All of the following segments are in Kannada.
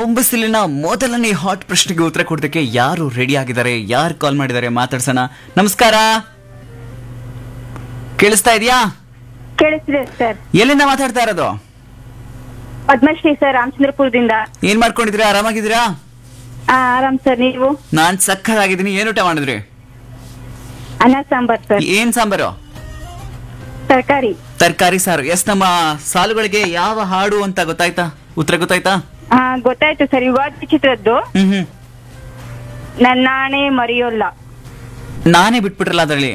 ಹೊಂಬಸಿಲಿನ ಮೊದಲನೇ ಹಾಟ್ ಪ್ರಶ್ನೆಗೆ ಉತ್ತರ ಕೊಡೋದಕ್ಕೆ ಯಾರು ರೆಡಿ ಆಗಿದ್ದಾರೆ ಯಾರು ಕಾಲ್ ಮಾಡಿದ್ದಾರೆ ಮಾತಾಡ್ಸೋಣ ನಮಸ್ಕಾರ ಕೇಳಿಸ್ತಾ ಇದೆಯಾ ಕೇಳಿಸ್ತಿದೆ ಸರ್ ಎಲ್ಲಿಂದ ಮಾತಾಡ್ತಾ ಇರೋದು ಪದ್ಮಶ್ರೀ ಸರ್ ರಾಮಚಂದ್ರಪುರದಿಂದ ಏನ್ ಮಾಡ್ಕೊಂಡಿದ್ದೀರಾ ಆರಾಮಾಗಿದ್ದೀರಾ ಆ, ಆರಾಮ್ ಸರ್ ನೀವು ನಾನ್ ಸಕ್ಕದಾಗಿದ್ದೀನಿ ಏನ್ ಊಟ ಮಾಡಿದ್ರಿ ಅನ್ನ ಸಾಂಬಾರ್ ಸರ್ ಏನ್ ಸಾಂಬಾರು ತರಕಾರಿ ತರಕಾರಿ ಸಾರು ಎಸ್ ನಮ್ಮ ಸಾಲುಗಳಿಗೆ ಯಾವ ಹಾಡು ಅಂತ ಗೊತ್ತಾಯ್ತಾ ಉತ್ತರ ಗೊತ್ತಾಯ್ತಾ ಆ, ಗೊತ್ತಾಯ್ತು ಸರ್ ಯುಗಾದಿ ಚಿತ್ರದ್ದು ಹ್ಮ್ ಹ್ಮ್ ನನ್ನಾಣೆ ಮರೆಯೋಲ್ಲ ನಾನೇ ಬಿಟ್ಬಿಟ್ರಲ್ಲ ಅದರಲ್ಲಿ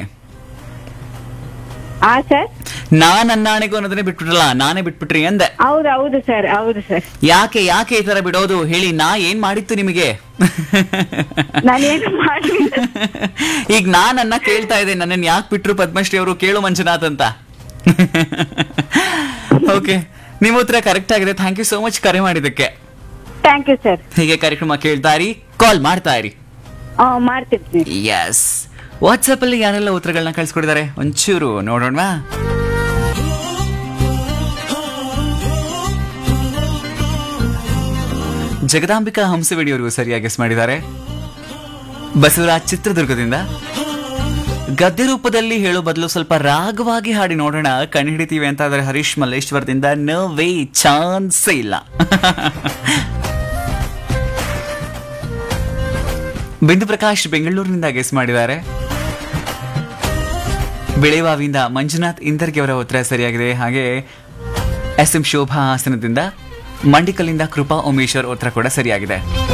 ಆ ಸರ್ ನಾನ್ ಅನ್ನಾಣೆಗೂ ಅನ್ನೋದನ್ನೇ ಬಿಟ್ಬಿಟ್ರಲ್ಲ ನಾನೇ ಬಿಟ್ಬಿಟ್ರಿ ಅಂದೆ ಹೌದು ಹೌದು ಸರ್ ಹೌದು ಸರ್ ಯಾಕೆ ಯಾಕೆ ಈ ತರ ಬಿಡೋದು ಹೇಳಿ ನಾ ಏನ್ ಮಾಡಿತ್ತು ನಿಮಗೆ ನಾನೇನು ಮಾಡಿ ಈಗ ನಾನ್ ಅನ್ನ ಕೇಳ್ತಾ ಇದ್ದೆ ನನ್ನನ್ನು ಯಾಕೆ ಬಿಟ್ರು ಪದ್ಮಶ್ರೀ ಅವರು ಕೇಳು ಮಂಜುನಾಥ್ ಅಂತ ಓಕೆ ನಿಮ್ಮ ಉತ್ತರ ಕರೆಕ್ಟ್ ಆಗಿದೆ ಥ್ಯಾಂಕ್ ಯು ಸೋ ಮಚ್ ಕರೆ ಮಾಡಿದ್ದಕ್ಕೆ ಥ್ಯಾಂಕ್ ಯು ಸರ್ ಹೀಗೆ ಕಾರ್ಯಕ್ರಮ ಕೇಳ್ತಾ ಇರಿ ಕಾಲ್ ಮಾಡ್ತಾ ಇರಿ ಮಾಡ್ತಿರ್ತೀನಿ ಎಸ್ ವಾಟ್ಸಪ್ ಅಲ್ಲಿ ಯಾರೆಲ್ಲ ಉತ್ತರಗಳನ್ನ ಕಳ್ಸಿಕೊಡಿದ್ದಾರೆ ಒಂಚೂರು ನೋಡೋಣ ಜಗದಾಂಬಿಕಾ ಹಂಸವೇಡಿಯವರು ಸರಿಯಾಗಿ ಗೆಸ್ ಮಾಡಿದ್ದಾರೆ ಬಸವರಾಜ್ ಚಿತ್ರದುರ್ಗದಿಂದ ಗದ್ಯ ರೂಪದಲ್ಲಿ ಹೇಳೋ ಬದಲು ಸ್ವಲ್ಪ ರಾಗವಾಗಿ ಹಾಡಿ ನೋಡೋಣ ಕಣ್ಣು ಹಿಡಿತೀವಿ ಅಂತ ಆದರೆ ಹರೀಶ್ ಮಲ್ಲೇಶ್ವರದಿಂದ ನೋ ವೇ ಚಾನ್ಸೇ ಇಲ್ಲ ಬಿಂದು ಪ್ರಕಾಶ್ ಬೆಂಗಳೂರಿನಿಂದ ಗೆಸ್ ಮಾಡಿದ್ದಾರೆ ಬೆಳೆವಾವಿಯಿಂದ ಮಂಜುನಾಥ್ ಇಂದರ್ಗಿ ಅವರ ಉತ್ತರ ಸರಿಯಾಗಿದೆ ಹಾಗೆ ಎಸ್ ಎಂ ಶೋಭಾ ಹಾಸನದಿಂದ ಮಂಡಿಕಲ್ಲಿಂದ ಕೃಪಾ ಉಮೇಶ್ ಅವರ ಉತ್ತರ ಕೂಡ ಸರಿಯಾಗಿದೆ